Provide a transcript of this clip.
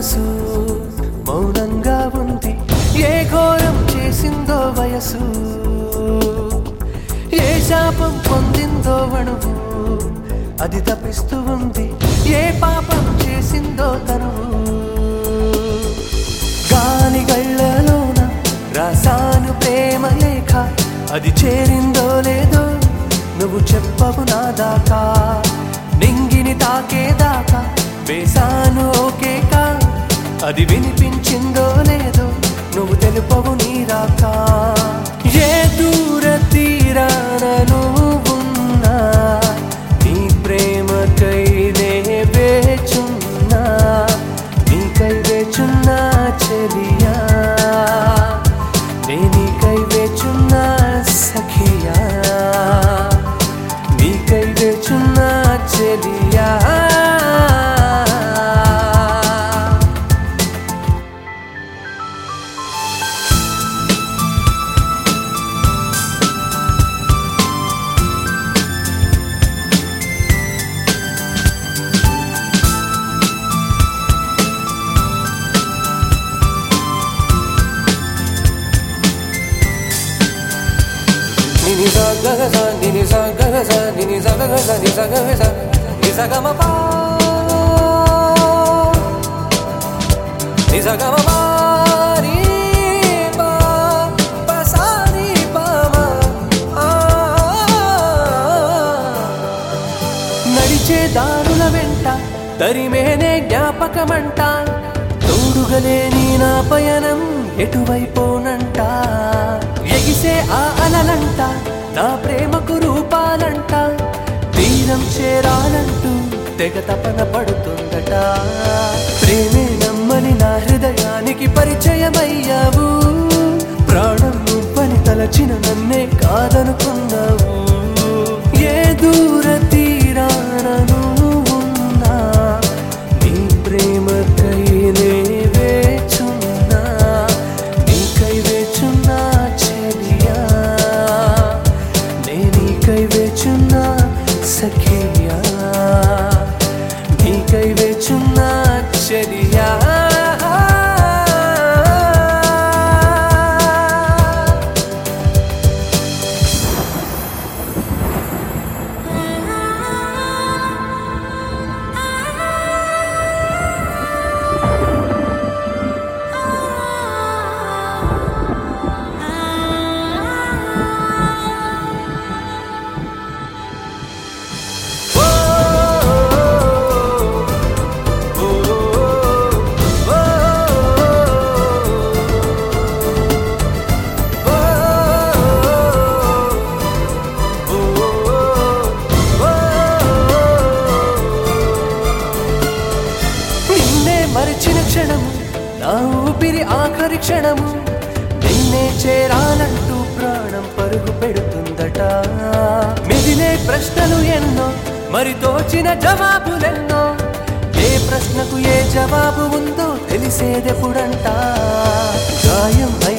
మనసు మౌనంగా ఉంది ఏ ఘోరం చేసిందో వయసు ఏ శాపం పొందిందో వణువు అది తపిస్తూ ఉంది ఏ పాపం చేసిందో తనువు గాలి గళ్ళలోన రాసాను ప్రేమ లేఖ అది చేరిందో లేదో నువ్వు చెప్పవు నా దాకా నింగిని తాకేదాకా వేసాను ఓకేకా అది వినిపించిందో లేదో నువ్వు తెలుపవు నీ రాకా ఏ దూర తీరాన నువ్వున్నా నీ ప్రేమకై నే వేచున్నా నీకై వేచున్నా చెలియా నే నీకై వేచున్నా సఖియా నీకై వేచున్నా చెలియా Nini sa ga ga sa, nini sa ga ga sa, nini sa ga ga sa, ni sa ga ga sa, ni sa ga ma pa. Ni sa ga ma pa, ni pa, pa sa ni pa ma. Ah. నడిచే దారుల వెంట తరిమేనే జ్ఞాపకమంట తోడుగలేని నా పయనం ఎటువైపోనంట ఎగిసే ఆ అలలంట నా ప్రేమకు రూపాలంట తీరం చేరాలంటూ తెగ తపన పడుతుందట ప్రేమే నమ్మని నా హృదయానికి పరిచయమయ్యావు ప్రాణం నువ్వని తలచిన నన్నే కాదనుకున్నావు ఏ దూర తీరాన నువ్వున్నా నీ ప్రేమకై నే వేచున్నా నీకై వేచున్నా చెలియా నే నీకై వేచున్నా సఖియా నీకై వేచున్నా చెలియా నిన్నే మరిచిన క్షణము నా ఊపిరి ఆఖరి క్షణము నిన్నే చేరాలంటూ ప్రాణం పరుగు పెడుతుందట మిగిలే ప్రశ్నలు ఎన్నో మరి తోచిన జవాబులెన్నో ఏ ప్రశ్నకు ఏ జవాబు ఉందో తెలిసేదెప్పుడంట గాయం